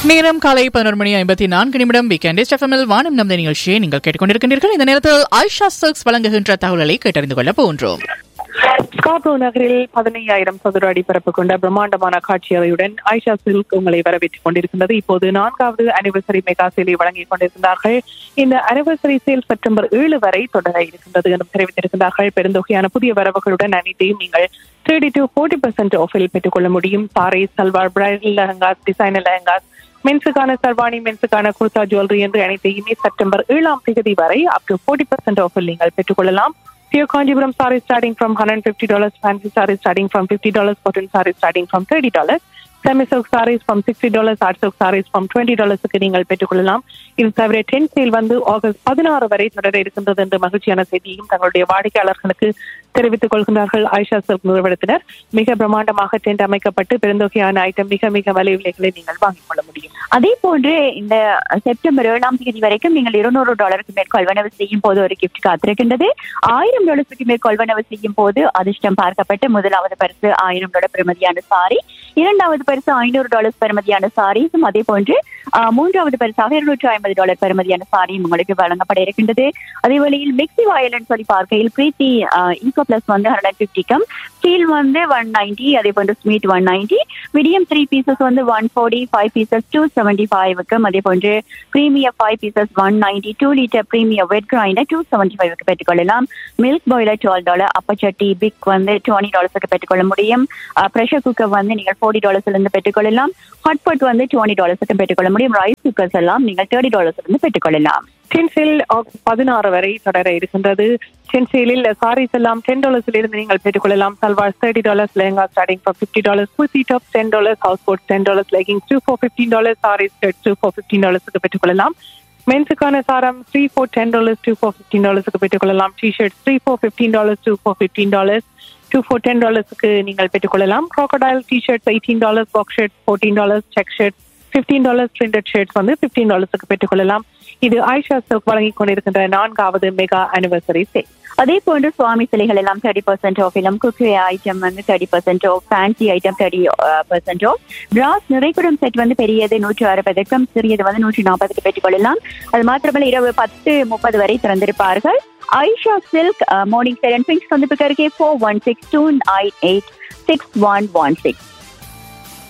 நேரம் காலை பதினோரு மணி ஐம்பத்தி நான்கு நிமிடம் வீக்கெண்ட் எஃப்எம்எல் வானம் நம் நிகழ்ச்சியை நீங்கள் கேட்டுக்கொண்டிருக்கின்றீர்கள் இந்த நேரத்தில் ஐஷா சர்க்ஸ் வழங்குகின்ற தகவல்களை கேட்டறிந்து கொள்ள போன்றோம் ஸ்காப்ரோ நகரில் பதினையாயிரம் சதுர அடி பரப்பு கொண்ட பிரம்மாண்டமான காட்சியறையுடன் ஐஷா சில்க் உங்களை வரவேற்றுக் கொண்டிருக்கின்றது இப்போது நான்காவது அனிவர்சரி மெகா சேலை வழங்கிக் கொண்டிருக்கிறார்கள் இந்த அனிவர்சரி சேல் செப்டம்பர் ஏழு வரை தொடர இருக்கின்றது என்றும் தெரிவித்திருக்கிறார்கள் பெருந்தொகையான புதிய வரவுகளுடன் அனைத்தையும் நீங்கள் தேர்ட்டி டு ஃபோர்ட்டி பெர்சென்ட் ஆஃபில் பெற்றுக்கொள்ள முடியும் சாரி சல்வார் பிரைடல் லெஹங்காஸ் டிசைனர் லெஹங்காஸ் மென்ஸுக்கான சர்வாணி மென்ஸுக்கான குர்தா ஜுவல்லரி என்று அனைத்தையுமே செப்டம்பர் ஏழாம் தேதி வரை அப் டு ஃபோர்ட்டி பெர்சென்ட் ஆஃபில் நீங்கள் பெற்றுக்கொள்ளலாம் Pure Kanjipuram saree starting from $150, fancy saree starting from $50, cotton saree starting from $30. Semi silk saris from sixty dollars art silk saris from twenty டாலர்ஸுக்கு நீங்கள் பெற்றுக்கொள்ளலாம் இது தவிர டென் சேல் வந்து ஆகஸ்ட் பதினாறு வரை தொடர இருக்கின்றது என்ற மகிழ்ச்சியான செய்தியும் தங்களுடைய வாடிக்கையாளர்களுக்கு தெரிவித்துக் கொள்கின்றார்கள் ஆயிஷா சில்க் நிறுவனத்தினர் மிக பிரம்மாண்டமாக டென்ட் அமைக்கப்பட்டு பெருந்தொகையான ஐட்டம் மிக மிக விலை விலைகளை நீங்கள் வாங்கிக் கொள்ள முடியும் அதே போன்று இந்த செப்டம்பர் ஏழாம் தேதி வரைக்கும் நீங்கள் இருநூறு டாலருக்கு மேல் கொள்வனவு செய்யும் போது ஒரு கிஃப்ட் காத்திருக்கின்றது ஆயிரம் டாலருக்கு மேல் கொள்வனவு செய்யும் போது அதிர்ஷ்டம் பார்க்கப்பட்டு முதலாவது பரிசு ஆயிரம் டாலர் பெறுமதியான சாரி இரண்டாவது பரிசு ஐநூறு டாலர் பெறுமதியான சாரீஸும் அதே போன்று ஆஹ், மூன்றாவது பரிசாக இருநூற்றி ஐம்பது டாலர் பெறுமதியான சாரியும் உங்களுக்கு வழங்கப்பட இருக்கின்றது அதே வேளையில் மிக்சி வாயிலன்னு சொல்லி பார்க்கையில் பிரீத்தி ஈகோ பிளஸ் வந்து ஹண்ட்ரட் பிப்டிக்கும் ஸ்டீல் வந்து ஒன் நைன்டி அதே போன்று sweet one ninety medium three pieces வந்து one forty five pieces two seventy ஃபைவுக்கும் அதே போன்று premium five pieces one ninety two litre premium wet grinder two seventy ஃபைவ்க்கு பெற்றுக்கொள்ளலாம் மில்க் பாய்லர் டுவெல் டாலர் அப்பச்சட்டி பிக் வந்து டுவெண்ட்டி டாலர்ஸுக்கு பெற்றுக்கொள்ள முடியும் ப்ரெஷர் குக்கர் வந்து நீங்கள் ஃபோர்ட்டி டாலர்ஸ்ல இருந்து பெற்றுக்கொள்ளலாம் ஹாட் பாட் வந்து டுவெண்ட்டி டாலர்ஸுக்கு பெற்றுக்கொள்ள முடியும் ரைஸ் குக்கர்ஸ் எல்லாம் நீங்கள் தேர்ட்டி டாலர்ஸ்ல இருந்து பெற்றுக்கொள்ளலாம் டென் சேல் ஆகஸ்ட் பதினாறு வரை தொடர இருக்கின்றது டென் சேலில் சாரீஸ் எல்லாம் டென் டாலர்ஸ்ல இருந்து நீங்கள் பெற்றுக்கொள்ளலாம் salwar thirty dollars lehenga starting for fifty dollars kurti top ten dollars house coat ten dollars leggings two for fifteen dollars saris two for fifteen டாலர்ஸுக்கு பெற்றுக்கொள்ளலாம் மென்ஸுக்கான சாரம் three for ten dollars two for fifteen டாலர்ஸுக்கு பெற்றுக்கொள்ளலாம் T shirt three for fifteen dollars two for fifteen dollars two for ten டாலர்ஸுக்கு நீங்கள் பெற்றுக்கொள்ளலாம் crocodile T shirts eighteen dollars box shirt fourteen dollars check shirt fifteen dollars printed shirts வந்து fifteen டாலர்ஸுக்கு பெற்றுக்கொள்ளலாம் இது Ayesha silk வழங்கிக் கொண்டிருக்கின்ற நான்காவது மெகா அனிவர்சரி சேல் அதே போன்று சுவாமி சிலைகள் எல்லாம் தேர்ட்டி பர்சன்ட் ஆஃபிலும் குக்கி ஐட்டம் வந்து thirty percent off fancy item thirty percent off brass நிறைகுடம் செட் வந்து பெரியது நூற்றி அறுபதுக்கும் சிறியது வந்து நூற்றி நாற்பதுக்கு பெற்றுக்கொள்ளலாம் அது மாத்திரமல்ல இரவு பத்து முப்பது வரை திறந்திருப்பார்கள் Aisha silk morning seven six வந்து அருகே four one six two nine eight six one one six